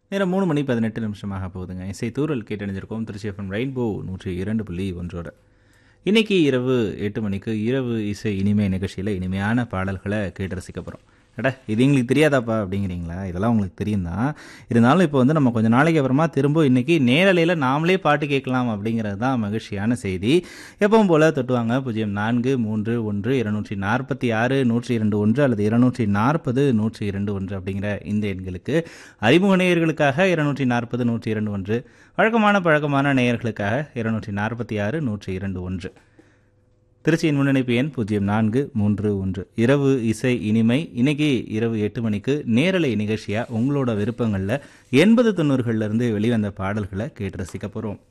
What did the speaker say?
நேரம் மூணு மணி பதினெட்டு நிமிஷமாக போகுதுங்க இசை தூரல் கேட்டணிஞ்சிருக்கோம் திருச்சி எஃப்எம் ரெயின்போ நூற்றி இரண்டு புள்ளி ஒன்றோட இன்னைக்கு இரவு எட்டு மணிக்கு இரவு இசை இனிமை நிகழ்ச்சியில் இனிமையான பாடல்களை கேட்டு ரசிக்க போகிறோம் அட இது எங்களுக்கு தெரியாதாப்பா அப்படிங்கிறீங்களா இதெல்லாம் உங்களுக்கு தெரியும் தான் இருந்தாலும் இப்போ வந்து நம்ம கொஞ்ச நாளைக்கு அப்புறமா திரும்ப இன்னைக்கு நேரலையில் நாமளே பாட்டு கேட்கலாம் அப்படிங்கிறது தான் மகிழ்ச்சியான செய்தி எப்பவும் போல் தொட்டுவாங்க பூஜ்ஜியம் நான்கு மூன்று ஒன்று இருநூற்றி நாற்பத்தி ஆறு நூற்றி இரண்டு ஒன்று அல்லது இருநூற்றி நாற்பது நூற்றி இரண்டு ஒன்று அப்படிங்கிற இந்த எண்களுக்கு அறிமுக நேயர்களுக்காக இருநூற்றி நாற்பது நூற்றி இரண்டு ஒன்று வழக்கமான பழக்கமான நேயர்களுக்காக இருநூற்றி நாற்பத்தி ஆறு நூற்றி இரண்டு ஒன்று திருச்சியின் முன்னணிப்பு எண் பூஜ்ஜியம் நான்கு மூன்று ஒன்று இரவு இசை இனிமை இன்னைக்கு இரவு எட்டு மணிக்கு நேரலை நிகழ்ச்சியாக உங்களோட விருப்பங்களில் எண்பது தொண்ணூறுகள்லேருந்து வெளிவந்த பாடல்களை கேட்டு ரசிக்க போகிறோம்